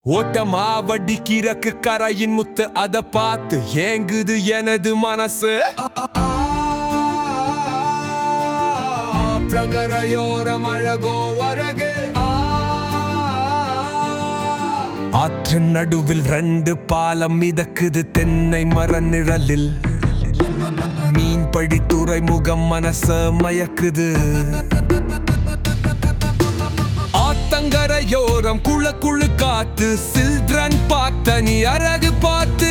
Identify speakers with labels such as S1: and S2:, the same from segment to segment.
S1: ஓட்டமா வட்டி கிழக்கு கரையின் முத்து அத பார்த்து ஏங்குது எனது மனசு பிரகரையோரம் அழகோ வரகு ஆற்றின் நடுவில் ரெண்டு பாலம் மிதக்குது தென்னை மர நிழலில் மீன்படி துறைமுகம் மனச மயக்குது ஆத்தங்கரையோரம் குள குழு காத்து சில்ட்ரன் பார்த்த நீ அழகு பார்த்து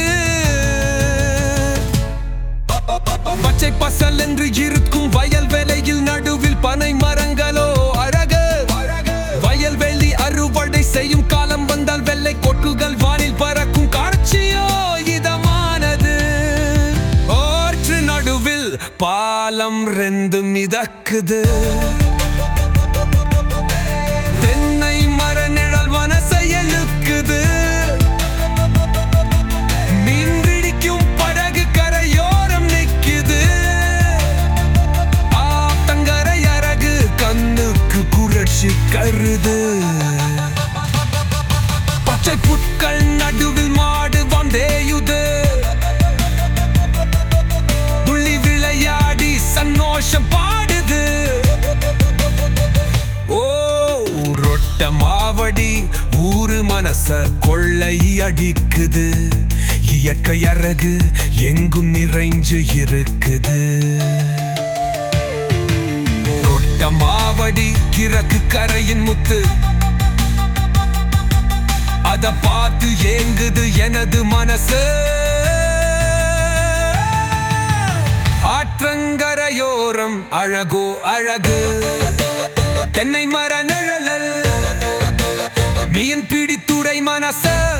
S1: பச்சை பசல் என்று இருக்கும் வயல் வேலையில் நடுவில் பனை மரங்களோ அழகு வயல்வெளி அறுவடை செய்யும் காலம் வந்தால் வெள்ளை கொட்டுகள் வானில் பறக்கும் காட்சியோ இதமானது ஆற்று நடுவில் பாலம் ரெண்டு மிதக்குது தென்னை மர நிழல் மனசை எழுக்குது மீன் பிடிக்கும் படகு கரையோரம் நிக்குது ஆத்தங்கரை அரகு கண்ணுக்கு குரட்சி கருது பச்சை புட்கள் நடுவில் மாடு வந்தேயுது துள்ளி விளையாடி சந்தோஷம் பாடுது ஓ ரொட்ட மாவடி ஊரு மனச கொள்ளை அடிக்குது இயற்கை அழகு எங்கும் நிறைஞ்சு இருக்குது ரொட்ட மாவடி கிழக்கு கரையின் முத்து அத பார்த்து ஏங்குது எனது மனசு ஆற்றங்கரையோரம் அழகோ அழகு தென்னை மர நிழலல் மீன் பிடித்துறை மனச